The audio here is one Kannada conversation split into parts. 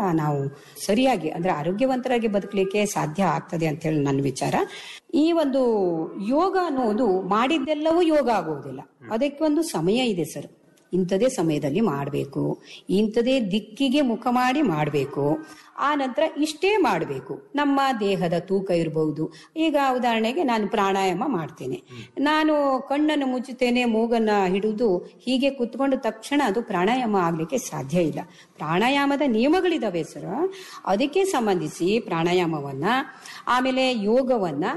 ನಾವು ಸರಿಯಾಗಿ ಅಂದ್ರೆ ಆರೋಗ್ಯವಂತರಾಗಿ ಬದುಕಲಿಕ್ಕೆ ಸಾಧ್ಯ ಆಗ್ತದೆ ಅಂತ ಹೇಳಿ ನನ್ನ ವಿಚಾರ ಈ ಒಂದು ಯೋಗ ಅನ್ನೋದು ಮಾಡಿದ್ದೆಲ್ಲವೂ ಯೋಗ ಆಗುವುದಿಲ್ಲ ಅದಕ್ಕೆ ಒಂದು ಸಮಯ ಇದೆ ಸರ್ ಇಂಥದೇ ಸಮಯದಲ್ಲಿ ಮಾಡಬೇಕು ಇಂಥದೇ ದಿಕ್ಕಿಗೆ ಮುಖ ಮಾಡಿ ಮಾಡಬೇಕು ಆ ನಂತರ ಇಷ್ಟೇ ಮಾಡಬೇಕು ನಮ್ಮ ದೇಹದ ತೂಕ ಇರಬಹುದು ಈಗ ಉದಾಹರಣೆಗೆ ನಾನು ಪ್ರಾಣಾಯಾಮ ಮಾಡ್ತೇನೆ ನಾನು ಕಣ್ಣನ್ನು ಮುಚ್ಚುತ್ತೇನೆ ಮೂಗನ್ನ ಹಿಡಿದು ಹೀಗೆ ಕುತ್ಕೊಂಡು ತಕ್ಷಣ ಅದು ಪ್ರಾಣಾಯಾಮ ಆಗ್ಲಿಕ್ಕೆ ಸಾಧ್ಯ ಇಲ್ಲ ಪ್ರಾಣಾಯಾಮದ ನಿಯಮಗಳಿದಾವೆ ಸರ್ ಅದಕ್ಕೆ ಸಂಬಂಧಿಸಿ ಪ್ರಾಣಾಯಾಮವನ್ನ ಆಮೇಲೆ ಯೋಗವನ್ನ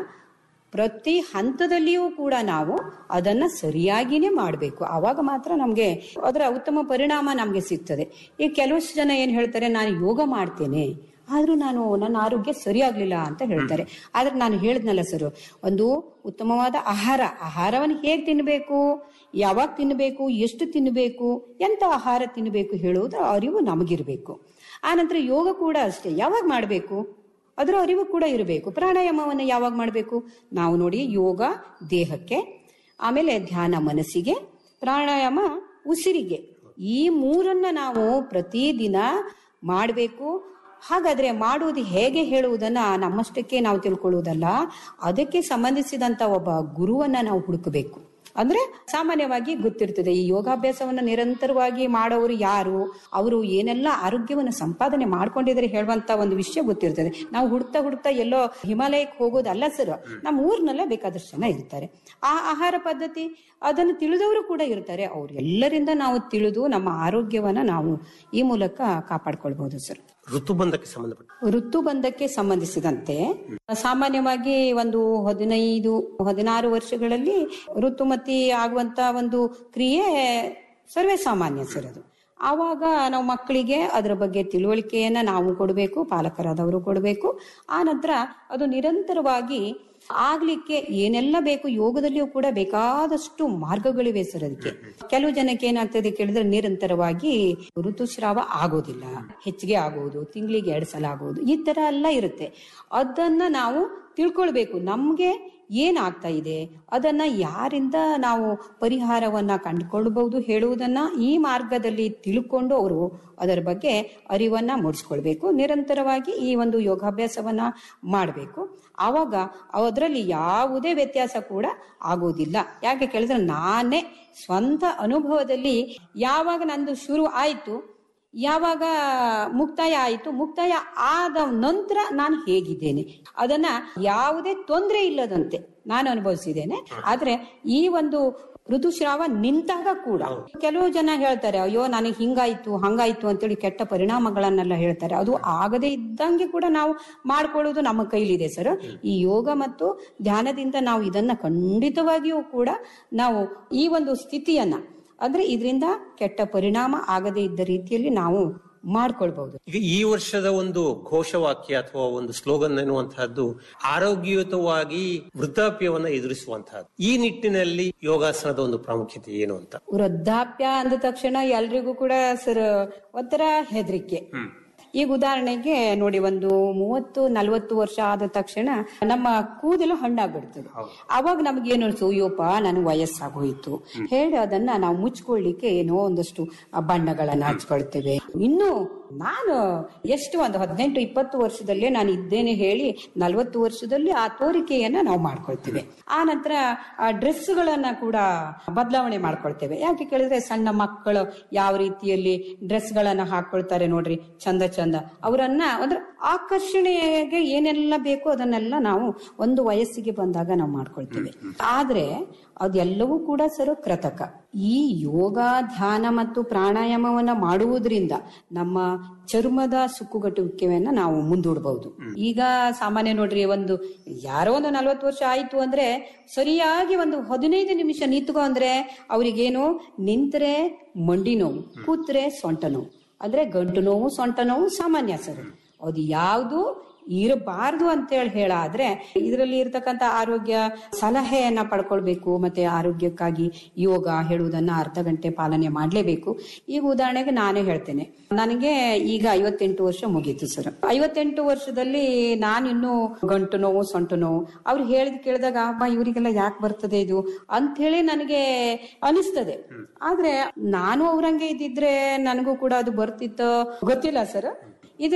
ಪ್ರತಿ ಹಂತದಲ್ಲಿಯೂ ಕೂಡ ನಾವು ಅದನ್ನ ಸರಿಯಾಗಿನೇ ಮಾಡಬೇಕು ಆವಾಗ ಮಾತ್ರ ನಮ್ಗೆ ಅದರ ಉತ್ತಮ ಪರಿಣಾಮ ನಮ್ಗೆ ಸಿಗ್ತದೆ ಈಗ ಕೆಲವಷ್ಟು ಜನ ಏನ್ ಹೇಳ್ತಾರೆ ನಾನು ಯೋಗ ಮಾಡ್ತೇನೆ ಆದ್ರೂ ನಾನು ನನ್ನ ಆರೋಗ್ಯ ಸರಿಯಾಗ್ಲಿಲ್ಲ ಅಂತ ಹೇಳ್ತಾರೆ ಆದ್ರೆ ನಾನು ಹೇಳಿದ್ನಲ್ಲ ಸರ್ ಒಂದು ಉತ್ತಮವಾದ ಆಹಾರ ಆಹಾರವನ್ನು ಹೇಗ್ ತಿನ್ನಬೇಕು ಯಾವಾಗ ತಿನ್ನಬೇಕು ಎಷ್ಟು ತಿನ್ನಬೇಕು ಎಂತ ಆಹಾರ ತಿನ್ನಬೇಕು ಹೇಳುವುದರ ಅರಿವು ನಮಗಿರ್ಬೇಕು ಆನಂತರ ಯೋಗ ಕೂಡ ಅಷ್ಟೇ ಯಾವಾಗ ಮಾಡಬೇಕು ಅದರ ಅರಿವು ಕೂಡ ಇರಬೇಕು ಪ್ರಾಣಾಯಾಮವನ್ನು ಯಾವಾಗ ಮಾಡಬೇಕು ನಾವು ನೋಡಿ ಯೋಗ ದೇಹಕ್ಕೆ ಆಮೇಲೆ ಧ್ಯಾನ ಮನಸ್ಸಿಗೆ ಪ್ರಾಣಾಯಾಮ ಉಸಿರಿಗೆ ಈ ಮೂರನ್ನ ನಾವು ಪ್ರತಿದಿನ ಮಾಡಬೇಕು ಹಾಗಾದ್ರೆ ಮಾಡುವುದು ಹೇಗೆ ಹೇಳುವುದನ್ನ ನಮ್ಮಷ್ಟಕ್ಕೆ ನಾವು ತಿಳ್ಕೊಳ್ಳುವುದಲ್ಲ ಅದಕ್ಕೆ ಸಂಬಂಧಿಸಿದಂತ ಒಬ್ಬ ಗುರುವನ್ನ ನಾವು ಹುಡುಕಬೇಕು ಅಂದ್ರೆ ಸಾಮಾನ್ಯವಾಗಿ ಗೊತ್ತಿರ್ತದೆ ಈ ಯೋಗಾಭ್ಯಾಸವನ್ನ ನಿರಂತರವಾಗಿ ಮಾಡೋರು ಯಾರು ಅವರು ಏನೆಲ್ಲ ಆರೋಗ್ಯವನ್ನು ಸಂಪಾದನೆ ಮಾಡ್ಕೊಂಡಿದ್ದಾರೆ ಹೇಳುವಂತ ಒಂದು ವಿಷಯ ಗೊತ್ತಿರ್ತದೆ ನಾವು ಹುಡುಕ್ತಾ ಹುಡುಕ್ತಾ ಎಲ್ಲೋ ಹಿಮಾಲಯಕ್ಕೆ ಹೋಗೋದಲ್ಲ ಸರ್ ನಮ್ಮ ಊರ್ನಲ್ಲೇ ಬೇಕಾದಷ್ಟು ಜನ ಇರ್ತಾರೆ ಆ ಆಹಾರ ಪದ್ಧತಿ ಅದನ್ನು ತಿಳಿದವರು ಕೂಡ ಇರ್ತಾರೆ ಅವ್ರೆಲ್ಲರಿಂದ ನಾವು ತಿಳಿದು ನಮ್ಮ ಆರೋಗ್ಯವನ್ನ ನಾವು ಈ ಮೂಲಕ ಕಾಪಾಡ್ಕೊಳ್ಬಹುದು ಸರ್ ಋತುಬಂಧಕ್ಕೆ ಸಂಬಂಧಪಟ್ಟ ಋತುಬಂಧಕ್ಕೆ ಸಂಬಂಧಿಸಿದಂತೆ ಸಾಮಾನ್ಯವಾಗಿ ಒಂದು ಹದಿನೈದು ಹದಿನಾರು ವರ್ಷಗಳಲ್ಲಿ ಋತುಮತಿ ಆಗುವಂತ ಒಂದು ಕ್ರಿಯೆ ಸರ್ವೇ ಸಾಮಾನ್ಯ ಸರ್ ಅದು ಆವಾಗ ನಾವು ಮಕ್ಕಳಿಗೆ ಅದರ ಬಗ್ಗೆ ತಿಳುವಳಿಕೆಯನ್ನ ನಾವು ಕೊಡಬೇಕು ಪಾಲಕರಾದವರು ಕೊಡಬೇಕು ಆ ನಂತರ ಅದು ನಿರಂತರವಾಗಿ ಆಗ್ಲಿಕ್ಕೆ ಏನೆಲ್ಲ ಬೇಕು ಯೋಗದಲ್ಲಿಯೂ ಕೂಡ ಬೇಕಾದಷ್ಟು ಮಾರ್ಗಗಳಿವೆ ಸರ್ ಅದಕ್ಕೆ ಕೆಲವು ಜನಕ್ಕೆ ಏನಾಗ್ತದೆ ಕೇಳಿದ್ರೆ ನಿರಂತರವಾಗಿ ಋತುಸ್ರಾವ ಆಗೋದಿಲ್ಲ ಹೆಚ್ಚಿಗೆ ಆಗುವುದು ತಿಂಗಳಿಗೆ ಎರಡು ಸಲ ಆಗುವುದು ಈ ತರ ಎಲ್ಲ ಇರುತ್ತೆ ಅದನ್ನ ನಾವು ತಿಳ್ಕೊಳ್ಬೇಕು ನಮ್ಗೆ ಏನಾಗ್ತಾ ಇದೆ ಅದನ್ನ ಯಾರಿಂದ ನಾವು ಪರಿಹಾರವನ್ನ ಕಂಡುಕೊಳ್ಬಹುದು ಹೇಳುವುದನ್ನ ಈ ಮಾರ್ಗದಲ್ಲಿ ತಿಳ್ಕೊಂಡು ಅವರು ಅದರ ಬಗ್ಗೆ ಅರಿವನ್ನ ಮೂಡಿಸ್ಕೊಳ್ಬೇಕು ನಿರಂತರವಾಗಿ ಈ ಒಂದು ಯೋಗಾಭ್ಯಾಸವನ್ನ ಮಾಡಬೇಕು ಆವಾಗ ಅದರಲ್ಲಿ ಯಾವುದೇ ವ್ಯತ್ಯಾಸ ಕೂಡ ಆಗೋದಿಲ್ಲ ಯಾಕೆ ಕೇಳಿದ್ರೆ ನಾನೇ ಸ್ವಂತ ಅನುಭವದಲ್ಲಿ ಯಾವಾಗ ನಂದು ಶುರು ಆಯ್ತು ಯಾವಾಗ ಮುಕ್ತಾಯ ಆಯಿತು ಮುಕ್ತಾಯ ಆದ ನಂತರ ನಾನು ಹೇಗಿದ್ದೇನೆ ಅದನ್ನ ಯಾವುದೇ ತೊಂದರೆ ಇಲ್ಲದಂತೆ ನಾನು ಅನುಭವಿಸಿದ್ದೇನೆ ಆದ್ರೆ ಈ ಒಂದು ಋತುಸ್ರಾವ ನಿಂತಾಗ ಕೂಡ ಕೆಲವು ಜನ ಹೇಳ್ತಾರೆ ಅಯ್ಯೋ ನನಗೆ ಹಿಂಗಾಯ್ತು ಹಂಗಾಯ್ತು ಅಂತೇಳಿ ಕೆಟ್ಟ ಪರಿಣಾಮಗಳನ್ನೆಲ್ಲ ಹೇಳ್ತಾರೆ ಅದು ಆಗದೇ ಇದ್ದಂಗೆ ಕೂಡ ನಾವು ಮಾಡ್ಕೊಳ್ಳೋದು ನಮ್ಮ ಕೈಲಿದೆ ಸರ್ ಈ ಯೋಗ ಮತ್ತು ಧ್ಯಾನದಿಂದ ನಾವು ಇದನ್ನ ಖಂಡಿತವಾಗಿಯೂ ಕೂಡ ನಾವು ಈ ಒಂದು ಸ್ಥಿತಿಯನ್ನ ಅಂದ್ರೆ ಇದರಿಂದ ಕೆಟ್ಟ ಪರಿಣಾಮ ಆಗದೇ ಇದ್ದ ರೀತಿಯಲ್ಲಿ ನಾವು ಮಾಡ್ಕೊಳ್ಬಹುದು ಈಗ ಈ ವರ್ಷದ ಒಂದು ಘೋಷವಾಕ್ಯ ಅಥವಾ ಒಂದು ಸ್ಲೋಗನ್ ಎನ್ನುವಂತಹದ್ದು ಆರೋಗ್ಯಯುತವಾಗಿ ವೃದ್ಧಾಪ್ಯವನ್ನ ಎದುರಿಸುವಂತಹದ್ದು ಈ ನಿಟ್ಟಿನಲ್ಲಿ ಯೋಗಾಸನದ ಒಂದು ಪ್ರಾಮುಖ್ಯತೆ ಏನು ಅಂತ ವೃದ್ಧಾಪ್ಯ ಅಂದ ತಕ್ಷಣ ಎಲ್ರಿಗೂ ಕೂಡ ಸರ್ ಒಂಥರ ಹೆದರಿಕೆ ಈಗ ಉದಾಹರಣೆಗೆ ನೋಡಿ ಒಂದು ಮೂವತ್ತು ನಲವತ್ತು ವರ್ಷ ಆದ ತಕ್ಷಣ ನಮ್ಮ ಕೂದಲು ಹಣ್ಣಾಗ್ಬಿಡ್ತದೆ ಅವಾಗ ನಮ್ಗೆ ಏನು ಅನ್ಸು ಅಯ್ಯೋಪ ನನಗೆ ವಯಸ್ಸಾಗೋಯ್ತು ಹೇಳಿ ಅದನ್ನ ನಾವು ಮುಚ್ಕೊಳ್ಳಿಕ್ಕೆ ಏನೋ ಒಂದಷ್ಟು ಬಣ್ಣಗಳನ್ನ ಹಚ್ಕೊಳ್ತೇವೆ ಇನ್ನು ನಾನು ಎಷ್ಟು ಒಂದು ಹದಿನೆಂಟು ಇಪ್ಪತ್ತು ವರ್ಷದಲ್ಲೇ ನಾನು ಇದ್ದೇನೆ ಹೇಳಿ ನಲವತ್ತು ವರ್ಷದಲ್ಲಿ ಆ ತೋರಿಕೆಯನ್ನ ನಾವು ಮಾಡ್ಕೊಳ್ತೇವೆ ಆ ನಂತರ ಆ ಡ್ರೆಸ್ಗಳನ್ನ ಕೂಡ ಬದಲಾವಣೆ ಮಾಡ್ಕೊಳ್ತೇವೆ ಯಾಕೆ ಕೇಳಿದ್ರೆ ಸಣ್ಣ ಮಕ್ಕಳು ಯಾವ ರೀತಿಯಲ್ಲಿ ಡ್ರೆಸ್ಗಳನ್ನ ಹಾಕೊಳ್ತಾರೆ ನೋಡ್ರಿ ಚಂದ ಚಂದ ಅವರನ್ನ ಅಂದ್ರೆ ಆಕರ್ಷಣೆಗೆ ಏನೆಲ್ಲ ಬೇಕೋ ಅದನ್ನೆಲ್ಲ ನಾವು ಒಂದು ವಯಸ್ಸಿಗೆ ಬಂದಾಗ ನಾವು ಮಾಡ್ಕೊಳ್ತೇವೆ ಆದ್ರೆ ಅದೆಲ್ಲವೂ ಕೂಡ ಸರ್ ಕೃತಕ ಈ ಯೋಗ ಧ್ಯಾನ ಮತ್ತು ಪ್ರಾಣಾಯಾಮವನ್ನ ಮಾಡುವುದರಿಂದ ನಮ್ಮ ಚರ್ಮದ ಸುಕ್ಕುಗಟ್ಟುವಿಕೆಯನ್ನ ನಾವು ಮುಂದೂಡಬಹುದು ಈಗ ಸಾಮಾನ್ಯ ನೋಡ್ರಿ ಒಂದು ಯಾರೋ ಒಂದು ನಲ್ವತ್ತು ವರ್ಷ ಆಯ್ತು ಅಂದ್ರೆ ಸರಿಯಾಗಿ ಒಂದು ಹದಿನೈದು ನಿಮಿಷ ನಿಂತ್ಕೊ ಅಂದ್ರೆ ಅವ್ರಿಗೇನು ನಿಂತ್ರೆ ಮಂಡಿ ನೋವು ಕೂತ್ರೆ ಸೊಂಟ ನೋವು ಅಂದ್ರೆ ಗಂಟು ನೋವು ಸೊಂಟ ನೋವು ಸಾಮಾನ್ಯ ಸರ್ ಅದು ಯಾವುದು ಇರಬಾರ್ದು ಅಂತೇಳಿ ಹೇಳಾದ್ರೆ ಇದರಲ್ಲಿ ಇರ್ತಕ್ಕಂಥ ಆರೋಗ್ಯ ಸಲಹೆಯನ್ನ ಪಡ್ಕೊಳ್ಬೇಕು ಮತ್ತೆ ಆರೋಗ್ಯಕ್ಕಾಗಿ ಯೋಗ ಹೇಳುವುದನ್ನ ಅರ್ಧ ಗಂಟೆ ಪಾಲನೆ ಮಾಡ್ಲೇಬೇಕು ಈಗ ಉದಾಹರಣೆಗೆ ನಾನೇ ಹೇಳ್ತೇನೆ ನನಗೆ ಈಗ ಐವತ್ತೆಂಟು ವರ್ಷ ಮುಗೀತು ಸರ್ ಐವತ್ತೆಂಟು ವರ್ಷದಲ್ಲಿ ನಾನಿನ್ನು ಗಂಟು ನೋವು ಸೊಂಟು ನೋವು ಅವ್ರು ಹೇಳಿದ್ ಕೇಳಿದಾಗ ಅಬ್ಬಾ ಇವರಿಗೆಲ್ಲ ಯಾಕೆ ಬರ್ತದೆ ಇದು ಅಂತ ಹೇಳಿ ನನಗೆ ಅನಿಸ್ತದೆ ಆದ್ರೆ ನಾನು ಅವ್ರಂಗೆ ಇದ್ದಿದ್ರೆ ನನಗೂ ಕೂಡ ಅದು ಬರ್ತಿತ್ತೋ ಗೊತ್ತಿಲ್ಲ ಸರ್